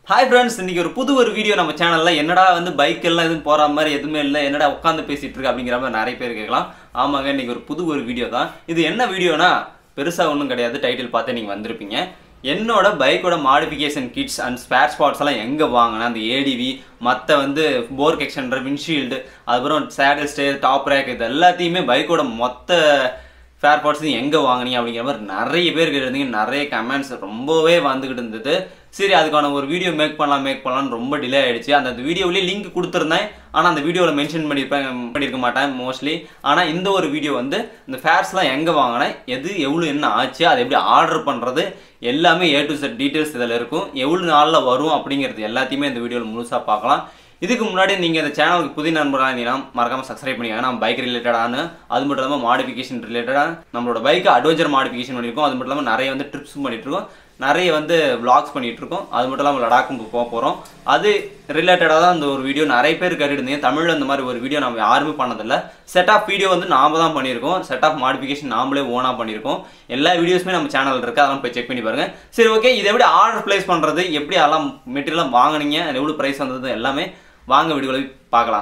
hi friends இன்னைக்கு ஒரு புது ஒரு வீடியோ நம்ம சேனல்ல என்னடா வந்து பைக் எல்லாம் எதுவும் போற மாதிரி எதுவுமே இல்லை என்னடா உட்காந்து பேசிட்டு இருக்கு அப்படிங்கிற மாதிரி நிறைய பேர் கேட்கலாம் ஆமாங்க இன்னைக்கு ஒரு புது ஒரு வீடியோ தான் இது என்ன வீடியோனா பெருசா ஒன்றும் கிடையாது டைட்டில் பார்த்து நீங்க வந்திருப்பீங்க என்னோட பைக்கோட modification kits and spare spots எல்லாம் எங்கே வாங்கினேன் அந்த ஏடிவி மற்ற வந்து போர்க் எக்ஸ்டெண்டர் விண்ட்ஷீல்டு அதுக்கப்புறம் சேடல் ஸ்டேர் டாப் ரேக் இது எல்லாத்தையுமே பைக்கோட மொத்த ஃபேர் பார்ட்ஸ் எங்கே வாங்குனீங்க அப்படிங்கிற மாதிரி நிறைய பேர் கேட்டிருந்தீங்க நிறைய கமெண்ட்ஸ் ரொம்பவே வந்துகிட்டு இருந்தது சரி அதுக்கான ஒரு வீடியோ மேக் பண்ணலாம் மேக் பண்ணலாம்னு ரொம்ப டிலே ஆயிடுச்சு அந்த வீடியோவிலேயே லிங்க் கொடுத்துருந்தேன் ஆனால் அந்த வீடியோவில் மென்ஷன் பண்ணியிருப்பேன் பண்ணியிருக்க மாட்டேன் மோஸ்ட்லி ஆனால் இந்த ஒரு வீடியோ வந்து இந்த ஃபேர்ஸ்லாம் எங்கே வாங்கினேன் எது எவ்வளோ என்ன ஆச்சு அதை எப்படி ஆர்டர் பண்ணுறது எல்லாமே ஏ டு செட் டீட்டெயில்ஸ் இதில் இருக்கும் எவ்வளோ நாளில் வரும் அப்படிங்கிறது எல்லாத்தையுமே இந்த வீடியோவில் முழுசாக பார்க்கலாம் இதுக்கு முன்னாடி நீங்கள் இந்த சேனலுக்கு புதிய நண்பராக இருந்தீங்கன்னா மறக்காம சப்ஸ்கிரைப் பண்ணிக்கோங்க நம்ம பைக் ரிலேட்டடான அது மட்டும் இல்லாமல் மாடிஃபிகேஷன் ரிலேட்டடாக நம்மளோட பைக்கு அட்வென்ச்சர் மாடிஃபிகேஷன் பண்ணியிருக்கோம் அது மட்டும் இல்லாமல் நிறைய வந்து ட்ரிப்ஸும் பண்ணிட்டு இருக்கோம் நிறைய வந்து vlogs பண்ணிட்டு இருக்கோம் அது மட்டும் இல்லாமல் லடாக்கும் போக போகிறோம் அது ரிலேட்டடாக தான் இந்த ஒரு வீடியோ நிறைய பேர் கேட்டுருந்தீங்க தமிழில் இந்த மாதிரி ஒரு வீடியோ நம்ம யாருமே பண்ணதில்ல செட் ஆஃப் வீடியோ வந்து நாம தான் பண்ணியிருக்கோம் செட் ஆஃப் மாடிஃபிகேஷன் நாமளே ஓனாக பண்ணியிருக்கோம் எல்லா வீடியோஸுமே நம்ம சேனலில் இருக்குது அதெல்லாம் போய் செக் பண்ணி பாருங்க சரி ஓகே இதை எப்படி ஆர்டர் பிளேஸ் பண்ணுறது எப்படி அதெல்லாம் மெட்டீரியலாம் வாங்குனீங்க எவ்வளோ ப்ரைஸ் வந்தது எல்லாமே வாங்க வீடியோவில் பார்க்கலாம்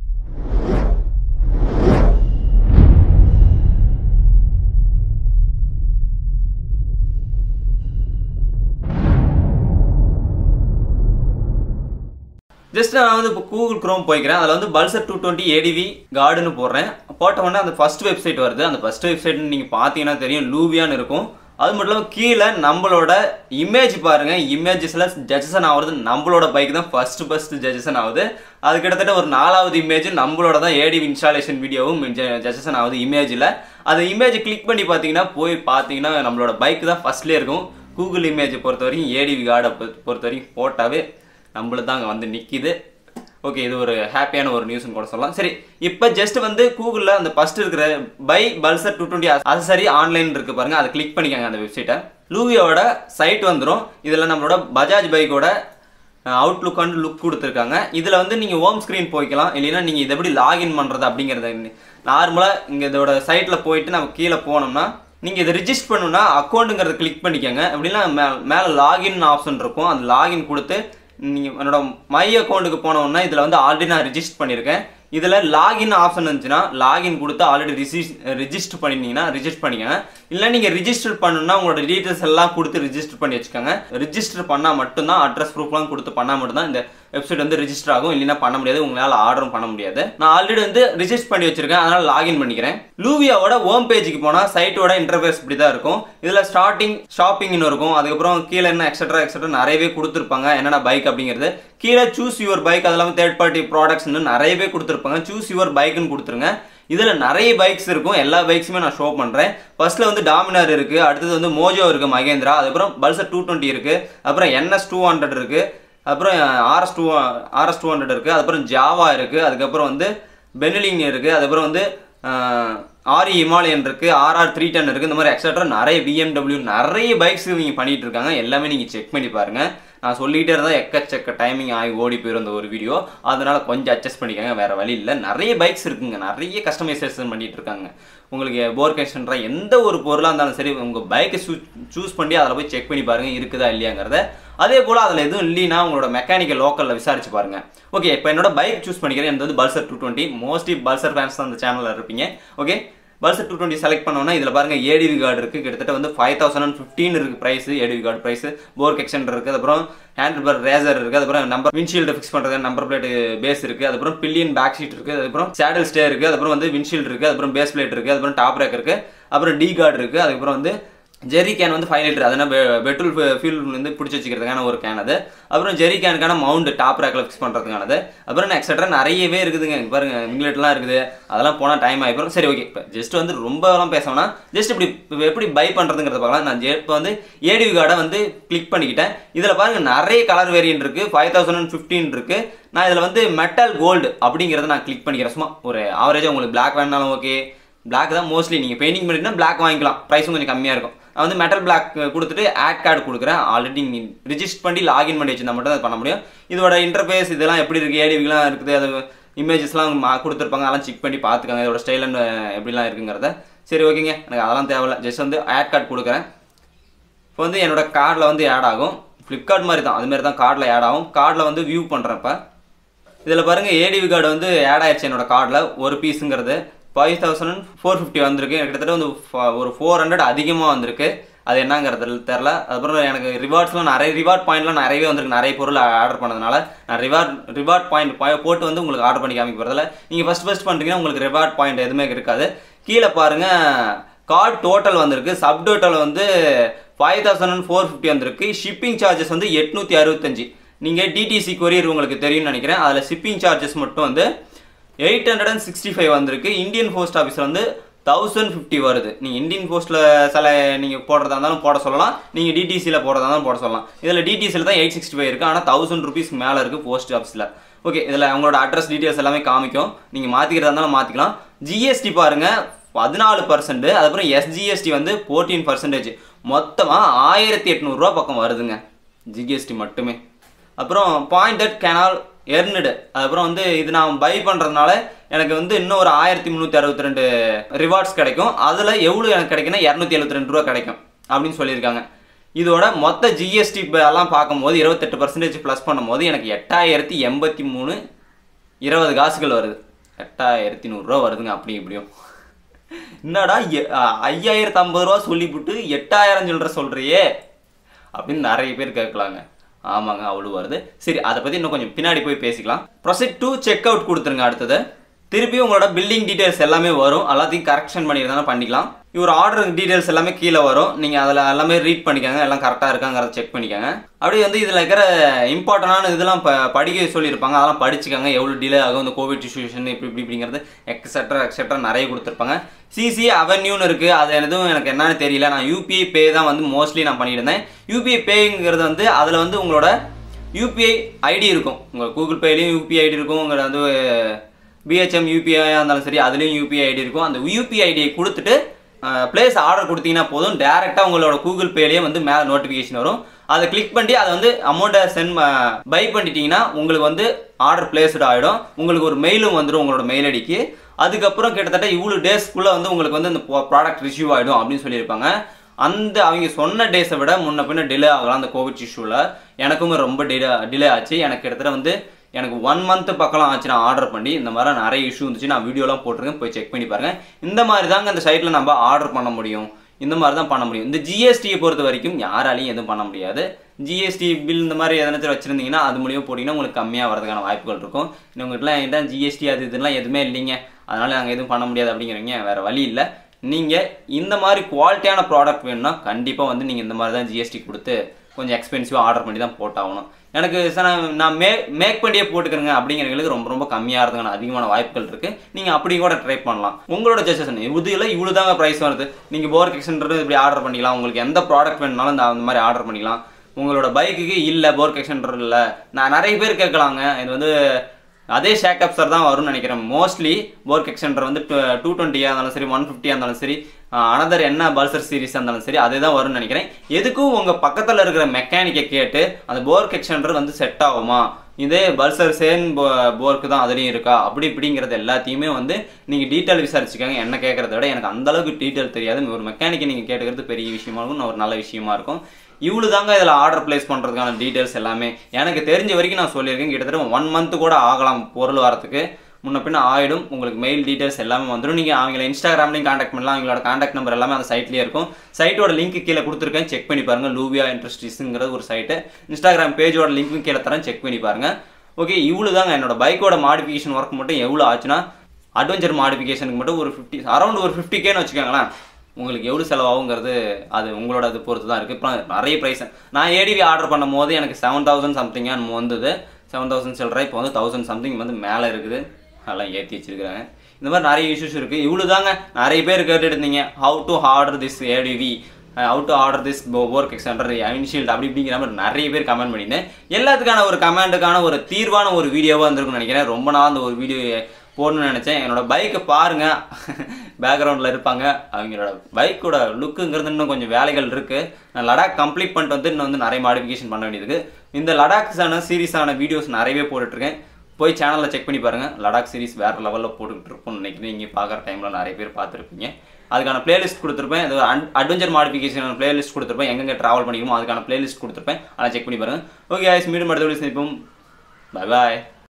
ஜஸ்ட் நான் வந்து இப்போ கூகுள் க்ரோம் போய்க்கிறேன் அதில் வந்து பல்சர் டூ டுவெண்ட்டி ஏடிவி கார்டுன்னு போடுறேன் போட்ட உடனே அந்த ஃபர்ஸ்ட் வெப்சைட் வருது அந்த ஃபர்ஸ்ட் வெப்சைட் நீங்கள் பார்த்தீங்கன்னா தெரியும் லூவியான்னு இருக்கும் அது மட்டும் இல்லாமல் கீழே நம்மளோட இமேஜ் பாருங்க இமேஜஸ்ல ஜட்ஜன் ஆகுறது நம்மளோட பைக் தான் ஃபர்ஸ்ட் ஃபர்ஸ்ட் ஜட்ஜன் ஆகுது அது கிட்டத்தட்ட ஒரு நாலாவது இமேஜ் நம்மளோட தான் ஏடிவி இன்ஸ்டாலேஷன் வீடியோவும் ஜட்ஜன் ஆகுது இமேஜில் அந்த இமேஜ் கிளிக் பண்ணி பார்த்தீங்கன்னா போய் பார்த்தீங்கன்னா நம்மளோட பைக் தான் ஃபர்ஸ்ட்லேயே இருக்கும் கூகுள் இமேஜை பொறுத்த வரைக்கும் ஏடிவி கார்டை பொறுத்த வரைக்கும் போட்டாவே நம்மளுக்கு தான் அங்கே வந்து நிற்கிது ஓகே இது ஒரு ஹாப்பியான ஒரு நியூஸ்னு கூட சொல்லலாம் சரி இப்போ ஜஸ்ட் வந்து கூகுளில் அந்த ஃபர்ஸ்ட் இருக்கிற பை பல்சர் டூ டுவெண்ட்டி அது சரி ஆன்லைன் இருக்கு பாருங்க அதை கிளிக் பண்ணிக்கோங்க அந்த வெப்சைட்டை லூவியோட சைட் வந்துடும் இதில் நம்மளோட பஜாஜ் பைக்கோட அவுட்லுக் அண்ட் லுக் கொடுத்துருக்காங்க இதில் வந்து நீங்கள் ஹோம் ஸ்க்ரீன் போய்க்கலாம் இல்லைன்னா நீங்கள் இதை எப்படி லாகின் பண்ணுறது அப்படிங்கிறத நார்மலாக இங்கே இதோட சைட்டில் போயிட்டு நம்ம கீழே போனோம்னா நீங்கள் இதை ரிஜிஸ்டர் பண்ணணும்னா அக்கௌண்ட்டுங்கிறத கிளிக் பண்ணிக்கோங்க அப்படின்னா மே மேலே லாகின் ஆப்ஷன் இருக்கும் அந்த லாகின் கொடுத்து நீங்கள் என்னோட மை அக்கௌண்ட்டுக்கு போனோம்னா இதில் வந்து ஆல்ரெடி நான் ரிஜிஸ்டர் பண்ணியிருக்கேன் இதில் லாகின் ஆப்ஷன் இருந்துச்சுன்னா லாகின் கொடுத்து ஆல்ரெடி ரிஜிஸ் ரிஜிஸ்டர் பண்ணிருந்தீங்கன்னா ரிஜிஸ்டர் பண்ணிக்கோங்க இல்லை நீங்கள் ரிஜிஸ்டர் பண்ணணும்னா உங்களோட டீட்டெயில்ஸ் எல்லாம் கொடுத்து ரிஜிஸ்டர் பண்ணி வச்சுக்கோங்க ரிஜிஸ்டர் பண்ணால் மட்டும்தான் அட்ரஸ் ப்ரூஃப்லாம் கொடுத்து பண்ணால் மட்டும்தான் இந்த வெப்சைட் வந்து ரிஜிஸ்டர் ஆகும் இல்லைன்னா பண்ண முடியாது உங்களால் ஆர்டரும் பண்ண முடியாது நான் ஆல்ரெடி வந்து ரிஜிஸ்டர் பண்ணி வச்சிருக்கேன் அதனால் லாகின் பண்ணிக்கிறேன் லூவியாவோட ஹோம் பேஜுக்கு போனால் சைட்டோட இன்டர்ஃபேஸ் இப்படி தான் இருக்கும் இதில் ஸ்டார்டிங் ஷாப்பிங்னு இருக்கும் அதுக்கப்புறம் கீழே என்ன எக்ஸட்ரா எக்ஸட்ரா நிறையவே கொடுத்துருப்பாங்க என்னென்ன பைக் அப்படிங்கிறது கீழே சூஸ் யுவர் பைக் அது இல்லாமல் தேர்ட் பார்ட்டி ப்ராடக்ட்ஸ்னு நிறையவே கொடுத்துருப்பாங்க சூஸ் யுவர் பைக்குன்னு கொடுத்துருங்க இதில் நிறைய பைக்ஸ் இருக்கும் எல்லா பைக்ஸுமே நான் ஷோ பண்ணுறேன் ஃபர்ஸ்ட்டில் வந்து டாமினார் இருக்குது அடுத்தது வந்து மோஜோ இருக்குது மகேந்திரா அதுக்கப்புறம் பல்சர் டூ டுவெண்ட்டி இருக்குது அப்புறம் என்எஸ் டூ ஹண்ட்ரட் இருக்குது அப்புறம் RS two RS two hundred இருக்குது அதுக்கப்புறம் ஜாவா இருக்குது அதுக்கப்புறம் வந்து பெனிலிங் இருக்குது அதுக்கப்புறம் வந்து ஆரி இமாலயன் இருக்குது ஆர்ஆர் த்ரீ டென் இருக்குது இந்த மாதிரி எக்ஸட்ரா நிறைய பிஎம்டபிள்யூ நிறைய பைக்ஸ் நீங்கள் பண்ணிட்டு இருக்காங்க எல்லாமே நீங்கள் செக் பண்ணி பாருங்கள் நான் சொல்லிகிட்டே இருந்தால் எக்கச்சக்க டைமிங் ஆகி ஓடி போயிரும் இந்த ஒரு வீடியோ அதனால கொஞ்சம் அட்ஜஸ்ட் பண்ணிக்கோங்க வேறு வழி இல்லை நிறைய பைக்ஸ் இருக்குங்க நிறைய கஸ்டமைசேஷன் பண்ணிட்டு இருக்காங்க உங்களுக்கு போர் கன்ஸ்டன்டா எந்த ஒரு பொருளாக இருந்தாலும் சரி உங்கள் பைக்கை சூஸ் பண்ணி அதில் போய் செக் பண்ணி பாருங்கள் இருக்குதா இல்லையாங்கிறத அதே போல் அதில் எதுவும் இல்லைன்னா உங்களோட மெக்கானிக்கல் லோக்கலில் விசாரிச்சு பாருங்க ஓகே இப்போ என்னோட பைக் சூஸ் பண்ணிக்கிறேன் எனக்கு வந்து Pulsar two twenty mostly Pulsar fans தான் அந்த சேனலில் இருப்பீங்க okay Pulsar two twenty select பண்ணோம்னா இதில் பாருங்க ஏடிவி கார்டு இருக்குது கிட்டத்தட்ட வந்து ஃபைவ் தௌசண்ட் அண்ட் ஃபிஃப்டீன் இருக்குது price ADV guard price fork extender இருக்குது அதுக்கப்புறம் ஹேண்டில் பார் ரேசர் இருக்குது அதுக்கப்புறம் நம்பர் விண்ட்ஷீல்டு ஃபிக்ஸ் பண்ணுறது நம்பர் பிளேட் பேஸ் இருக்குது அதுக்கப்புறம் பில்லியன் பேக் சீட் இருக்குது அதுக்கப்புறம் சேடல் ஸ்டே இருக்குது அதுக்கப்புறம் வந்து விண்ட்ஷீல்டு இருக்குது அதுக்கப்புறம் பேஸ் பிளேட் இருக்குது அதுக்கப்புறம் டாப் ரேக் இருக்குது அப்புறம் டி கார்டு இருக்குது அதுக்கப்புறம் வந்து ஜெரி கேன் வந்து ஃபைவ் லிட்டர் அதனால் பெட்ரோல் ஃபியூல் வந்து பிடிச்சி வச்சுக்கிறதுக்கான ஒரு கேன் அது அப்புறம் ஜெரி கேனுக்கான மவுண்ட் டாப் ரேக்கில் ஃபிக்ஸ் பண்ணுறதுக்கானது அப்புறம் எக்ஸட்ரா நிறையவே இருக்குதுங்க இங்க பாருங்க விங்லெட்லாம் இருக்குது அதெல்லாம் போனால் டைம் ஆகிப்போம் சரி ஓகே இப்போ ஜஸ்ட் வந்து ரொம்பலாம் பேசணும்னா ஜஸ்ட் இப்படி இப்ப எப்படி பை பண்ணுறதுங்கிறத பார்க்கலாம் நான் இப்போ வந்து ஏடிவி கார்டை வந்து கிளிக் பண்ணிக்கிட்டேன் இதில் பாருங்க நிறைய கலர் வேரியன்ட் இருக்குது ஃபைவ் தௌசண்ட் அண்ட் ஃபிஃப்டீன் இருக்குது நான் இதில் வந்து மெட்டல் கோல்டு அப்படிங்கிறத நான் கிளிக் பண்ணிக்கிறேன் சும்மா ஒரு ஆவரேஜாக உங்களுக்கு பிளாக் வேணாலும் ஓகே பிளாக் தான் மோஸ்ட்லி நீங்கள் பெயிண்டிங் பண்ணிட்டுனா பிளாக் வாங்கிக்கலாம் ப்ரைஸும் கொஞ்சம் கம்மியாக இருக்கும் நான் வந்து மெட்டல் பிளாக் கொடுத்துட்டு ஆட் கார்டு கொடுக்குறேன் ஆல்ரெடி நீங்கள் ரிஜிஸ்டர் பண்ணி லாகின் பண்ணி வச்சிருந்தா மட்டும் அது பண்ண முடியும் இதோட இன்டர்ஃபேஸ் இதெல்லாம் எப்படி இருக்குது ஏடிவிலாம் இருக்குது அது இமேஜஸ்லாம் கொடுத்துருப்பாங்க அதெல்லாம் செக் பண்ணி பார்த்துக்கோங்க இதோட ஸ்டைல் அண்ட் எப்படிலாம் இருக்குங்கிறத சரி ஓகேங்க எனக்கு அதெல்லாம் தேவையில்ல ஜஸ்ட் வந்து ஆட் கார்டு கொடுக்குறேன் இப்போ வந்து என்னோட கார்டில் வந்து ஆட் ஆகும் ஃப்ளிப்கார்ட் மாதிரி தான் அது மாதிரி தான் கார்டில் ஆட் ஆகும் கார்டில் வந்து வியூ பண்ணுறேன் இப்போ இதில் பாருங்கள் ஏடிவி கார்டு வந்து ஆட் ஆயிடுச்சு என்னோட கார்டில் ஒரு பீஸுங்கிறது ஃபைவ் தௌசண்ட் ஃபோர் ஃபிஃப்டி வந்திருக்கு எனக்கு கிட்டத்தட்ட வந்து ஃப- ஒரு ஃபோர் ஹண்ட்ரட் அதிகமாக வந்திருக்கு அது என்னங்கிறது தெரில அதுக்கப்புறம் எனக்கு ரிவார்ட்ஸ்லாம் நிறைய ரிவார்ட் பாயிண்ட்லாம் நிறையவே வந்திருக்கு நிறைய பொருள் ஆர்டர் பண்ணதுனால நான் ரிவார்ட் ரிவார்ட் பாயிண்ட் போட்டு வந்து உங்களுக்கு ஆர்டர் பண்ணி காமிக்க போகிறதில்ல நீங்கள் ஃபஸ்ட் ஃபஸ்ட் பண்ணுறீங்கன்னா உங்களுக்கு ரிவார்ட் பாயிண்ட் எதுவுமே இருக்காது கீழே பாருங்க கார்டு டோட்டல் வந்திருக்கு சப் டோட்டல் வந்து ஃபைவ் தௌசண்ட் ஃபோர் ஃபிஃப்டி வந்திருக்கு ஷிப்பிங் சார்ஜஸ் வந்து எட்நூற்றி அறுபத்தஞ்சு நீங்கள் டிடிசி கொரியர் உங்களுக்கு தெரியும்னு நினைக்கிறேன் அதில் ஷிப்பிங் சார்ஜஸ் மட்டும் வந்து eight hundred and sixty five வந்திருக்கு இந்தியன் போஸ்ட் ஆஃபீஸில் வந்து தௌசண்ட் ஃபிஃப்டி வருது நீங்கள் இந்தியன் போஸ்ட்டில் சில நீங்கள் போடுறதா இருந்தாலும் போட சொல்லலாம் நீங்கள் டிடிசியில் போடுறதா இருந்தாலும் போட சொல்லலாம் இதில் டிடிசியில் தான் எயிட் சிக்ஸ்டி ஃபைவ் இருக்குது ஆனால் தௌசண்ட் ருபீஸ் மேலே இருக்குது போஸ்ட் ஆஃபீஸில் ஓகே இதில் உங்களோட அட்ரஸ் டீட்டெயில்ஸ் எல்லாமே காமிக்கும் நீங்கள் மாற்றிக்கிறதா இருந்தாலும் மாற்றிக்கலாம் ஜிஎஸ்டி பாருங்கள் பதினாலு பர்சன்ட் அதுக்கப்புறம் எஸ்ஜிஎஸ்டி வந்து ஃபோர்டீன் பர்சன்டேஜ் மொத்தமாக ஆயிரத்தி எட்நூறுரூவா பக்கம் வருதுங்க ஜிஎஸ்டி மட்டுமே அப்புறம் பாயிண்ட் அட் கேனால் எர்னடு அதுக்கப்புறம் வந்து இது நான் பை பண்ணுறதுனால எனக்கு வந்து இன்னும் ஒரு ஆயிரத்தி முந்நூற்றி அறுபத்தி ரெண்டு ரிவார்ட்ஸ் கிடைக்கும் அதில் எவ்வளோ எனக்கு கிடைக்குன்னா இரநூத்தி எழுபத்தி ரெண்டு ரூபா கிடைக்கும் அப்படின்னு சொல்லியிருக்காங்க இதோட மொத்த ஜிஎஸ்டி எல்லாம் பார்க்கும்போது இருபத்தெட்டு பர்சன்டேஜ் ப்ளஸ் பண்ணும்போது எனக்கு எட்டாயிரத்தி எண்பத்தி மூணு இருபது காசுகள் வருது எட்டாயிரத்தி நூறுரூவா வருதுங்க அப்படி இப்படியும் என்னடா எ- அ- ஐயாயிரத்து ஐம்பது ரூபா சொல்லிவிட்டு எட்டாயிரம் சில்லற சொல்றியே அப்படின்னு நிறைய பேர் கேட்கலாங்க ஆமாங்க அவ்வளோ வருது சரி அதை பற்றி இன்னும் கொஞ்சம் பின்னாடி போய் பேசிக்கலாம் ப்ரொசெட் டு செக் அவுட் கொடுத்துருங்க அடுத்தது திருப்பி உங்களோட பில்டிங் டீடைல்ஸ் எல்லாமே வரும் எல்லாத்தையும் கரெக்ஷன் பண்ணியிருந்தாலும் பண்ணிக்கலாம் இவர் ஆர்டர் டீடைல்ஸ் எல்லாமே கீழே வரும் நீங்கள் அதில் எல்லாமே ரீட் பண்ணிக்கோங்க எல்லாம் கரெக்டாக இருக்காங்கிறத செக் பண்ணிக்கோங்க அப்படியே வந்து இதில் இருக்கிற இம்பார்ட்டண்டான இதெல்லாம் ப படிக்க சொல்லியிருப்பாங்க அதெல்லாம் படிச்சுக்கோங்க எவ்வளோ டிலே ஆகும் இந்த கோவிட் சுச்சுவேஷன் இப்படி இப்படி இப்படிங்கிறது எக்ஸெட்ரா எக்ஸெட்ரா நிறைய கொடுத்துருப்பாங்க சிசி அவென்யூன்னு இருக்குது அது எதுவும் எனக்கு என்னன்னு தெரியல நான் யூபிஐ பே தான் வந்து மோஸ்ட்லி நான் பண்ணிட்டு இருந்தேன் யூபிஐ பேங்கிறது வந்து அதில் வந்து உங்களோட யூபிஐ ஐடி இருக்கும் உங்கள் கூகுள் பேலையும் யூபிஐ ஐடி இருக்கும் உங்களோட வந்து பிஹெச்எம் யூபிஐயாக இருந்தாலும் சரி அதுலேயும் யூபிஐ ஐடி இருக்கும் அந்த யூபிஐ ஐடியை கொடுத்துட்டு பிளேஸ் ஆர்டர் கொடுத்தீங்கன்னா போதும் டேரெக்டாக உங்களோட கூகுள் பேலேயே வந்து மேலே நோட்டிஃபிகேஷன் வரும் அதை கிளிக் பண்ணி அதை வந்து அமௌண்ட்டை சென்ட் பை பண்ணிட்டீங்கன்னா உங்களுக்கு வந்து ஆர்டர் பிளேஸ்டு ஆகிடும் உங்களுக்கு ஒரு மெயிலும் வந்துடும் உங்களோட மெயில் ஐடிக்கு அதுக்கப்புறம் கிட்டத்தட்ட இவ்வளோ டேஸ்க்குள்ளே வந்து உங்களுக்கு வந்து அந்த ப்ராடக்ட் ரிசீவ் ஆகிடும் அப்படின்னு சொல்லியிருப்பாங்க அந்த அவங்க சொன்ன டேஸை விட முன்ன பின்ன டிலே ஆகலாம் அந்த கோவிட் இஷ்யூவில் எனக்குமே ரொம்ப டிலே டிலே ஆச்சு எனக்கு கிட்டத்தட்ட வந்து எனக்கு ஒன் மந்த் பக்கம் ஆச்சு நான் ஆர்டர் பண்ணி இந்த மாதிரி நிறைய இஷ்யூ இருந்துச்சு நான் வீடியோலாம் போட்டிருக்கேன் போய் செக் பண்ணி பாருங்க இந்த மாதிரி தாங்க அந்த சைட்டில் நம்ம ஆர்டர் பண்ண முடியும் இந்த மாதிரி தான் பண்ண முடியும் இந்த ஜிஎஸ்டியை பொறுத்த வரைக்கும் யாராலையும் எதுவும் பண்ண முடியாது ஜிஎஸ்டி பில் இந்த மாதிரி எதனாச்சும் வச்சிருந்தீங்கன்னா அது மூலியமாக போட்டிங்கன்னா உங்களுக்கு கம்மியாக வரதுக்கான வாய்ப்புகள் இருக்கும் உங்கள்கிட்டலாம் என்கிட்ட ஜிஎஸ்டி அது இதெல்லாம் எதுவுமே இல்லைங்க அதனால நாங்கள் எதுவும் பண்ண முடியாது அப்படிங்கிறீங்க வேற வழி இல்லை நீங்கள் இந்த மாதிரி குவாலிட்டியான ப்ராடக்ட் வேணும்னா கண்டிப்பாக வந்து நீங்கள் இந்த மாதிரி தான் ஜிஎஸ்டி கொடுத்து கொஞ்சம் எக்ஸ்பென்சிவாக ஆர்டர் பண்ணி தான் போட்டாகணும் எனக்கு சார் நான் நான் மே மேக் பண்ணியே போட்டுக்கிறேங்க அப்படிங்கிறவங்களுக்கு ரொம்ப ரொம்ப கம்மியாக இருந்ததுக்கான அதிகமான வாய்ப்புகள் இருக்குது நீங்கள் அப்படி கூட ட்ரை பண்ணலாம் உங்களோட ஜட்ஜஷன் இதில் இவ்வளோ தாங்க ப்ரைஸ் வருது நீங்கள் போர் எக்ஸ்டெண்டர் இப்படி ஆர்டர் பண்ணிக்கலாம் உங்களுக்கு எந்த ப்ராடக்ட் வேணுனாலும் இந்த அந்த மாதிரி ஆர்டர் பண்ணிக்கலாம் உங்களோட பைக்குக்கு இல்லை போர் எக்ஸ்டெண்டர் இல்லை நான் நிறைய பேர் கேட்கலாங்க இது வந்து அதே ஷேக்கப் சார் தான் வரும்னு நினைக்கிறேன் மோஸ்ட்லி போர்க் எக்ஸ்டெண்டர் வந்து டூ டுவெண்ட்டியாக இருந்தாலும் சரி ஒன் ஃபிஃப்டியாக இருந்தாலும் சரி அனதர் என்ன பல்சர் சீரிஸாக இருந்தாலும் சரி அதே தான் வரும்னு நினைக்கிறேன் எதுக்கும் உங்கள் பக்கத்தில் இருக்கிற மெக்கானிக்கை கேட்டு அந்த போர்க் எக்ஸ்டெண்டர் வந்து செட் ஆகுமா இதே பல்சர் சேன் போ போர்க்கு தான் அதுலேயும் இருக்கா அப்படி இப்படிங்கிறது எல்லாத்தையுமே வந்து நீங்கள் டீட்டெயில் விசாரிச்சுக்கோங்க என்ன கேட்குறத விட எனக்கு அந்த அளவுக்கு டீட்டெயில் தெரியாது ஒரு மெக்கானிக்கை நீங்கள் கேட்டுக்கிறது பெரிய விஷயமா இருக்கும் ஒரு நல்ல விஷயமா இருக்கும் இவ்வளோ தாங்க இதில் ஆர்டர் பிளேஸ் பண்ணுறதுக்கான டீட்டெயில்ஸ் எல்லாமே எனக்கு தெரிஞ்ச வரைக்கும் நான் சொல்லியிருக்கேன் கிட்டத்தட்ட ஒன் மந்த் கூட ஆகலாம் பொருள் வரத்துக்கு முன்ன பின்ன ஆயிடும் உங்களுக்கு மெயில் டீட்டெயில்ஸ் எல்லாமே வந்துடும் நீங்கள் அவங்கள இன்ஸ்டாகிராம்லையும் காண்டாக்ட் பண்ணலாம் அவங்களோட காண்டாக்ட் நம்பர் எல்லாமே அந்த சைட்லேயே இருக்கும் சைட்டோட லிங்க் கீழே கொடுத்துருக்கேன் செக் பண்ணி பாருங்க லூவியா இன்ட்ரெஸ்டிஸ்ங்கிறது ஒரு சைட்டு இன்ஸ்டாகிராம் பேஜோட லிங்க்கும் கீழே தரேன் செக் பண்ணி பாருங்க ஓகே இவ்வளோ தாங்க என்னோட பைக்கோட மாடிஃபிகேஷன் ஒர்க் மட்டும் எவ்வளோ ஆச்சுன்னா அட்வென்ச்சர் மாடிஃபிகேஷனுக்கு மட்டும் ஒரு ஃபிஃப்டி அரௌண்ட் ஒரு ஃபிஃப்டி கேன்னு வச்சுக்கோங்களேன் உங்களுக்கு எவ்வளோ செலவாகுங்கிறது அது உங்களோட இது பொறுத்து தான் இருக்குது இப்போ நிறைய ப்ரைஸ் நான் ஏடிவி ஆர்டர் பண்ணும் போது எனக்கு செவன் தௌசண்ட் சம்திங்காக நம்ம வந்தது செவன் தௌசண்ட் சில்லற இப்போ வந்து தௌசண்ட் சம்திங் வந்து மேலே இருக்குது அதெல்லாம் ஏற்றி வச்சிருக்காங்க இந்த மாதிரி நிறைய இஷ்யூஸ் இருக்குது இவ்வளோ தாங்க நிறைய பேர் கேட்டுட்டு இருந்தீங்க how to order this ADV how to order this fork extender windshield அப்படி இப்படிங்கிற மாதிரி நிறைய பேர் கமெண்ட் பண்ணியிருந்தேன் எல்லாத்துக்கான ஒரு கமெண்ட்டுக்கான ஒரு தீர்வான ஒரு வீடியோவாக இருந்திருக்கும்னு நினைக்கிறேன் ரொம்ப நாள் அந்த ஒரு வீடியோ போடணும்னு நினச்சேன் என்னோட பைக்கை பாருங்க பேக்ரவுண்டில் இருப்பாங்க அவங்களோட பைக்கோட லுக்குங்கிறது இன்னும் கொஞ்சம் வேலைகள் இருக்குது நான் லடாக் கம்ப்ளீட் பண்ணிட்டு வந்து இன்னும் வந்து நிறைய மாடிஃபிகேஷன் பண்ண வேண்டியது இந்த லடாக்ஸான சீரிஸான வீடியோஸ் நிறையவே போட்டுட்ருக்கேன் போய் சேனலில் செக் பண்ணி பாருங்கள் லடாக் சீரிஸ் வேறு லெவலில் போட்டுக்கிட்டு இருப்போம்னு நினைக்கிறேன் நீங்கள் பார்க்குற டைமில் நிறைய பேர் பார்த்துருப்பீங்க அதுக்கான பிளேலிஸ்ட் கொடுத்துருப்பேன் அது அட்வென்ச்சர் மாடிஃபிகேஷன் பிளேலிஸ்ட் கொடுத்துருப்பேன் எங்கெங்கே ட்ராவல் பண்ணிக்குமோ அதுக்கான பிளேலிஸ்ட் கொடுத்துருப்பேன் அதை செக் பண்ணி பாருங்க ஓகே ஆயிஸ் மீண்டும் அடுத்த வீடியோ சந்திப்போம் பை பாய்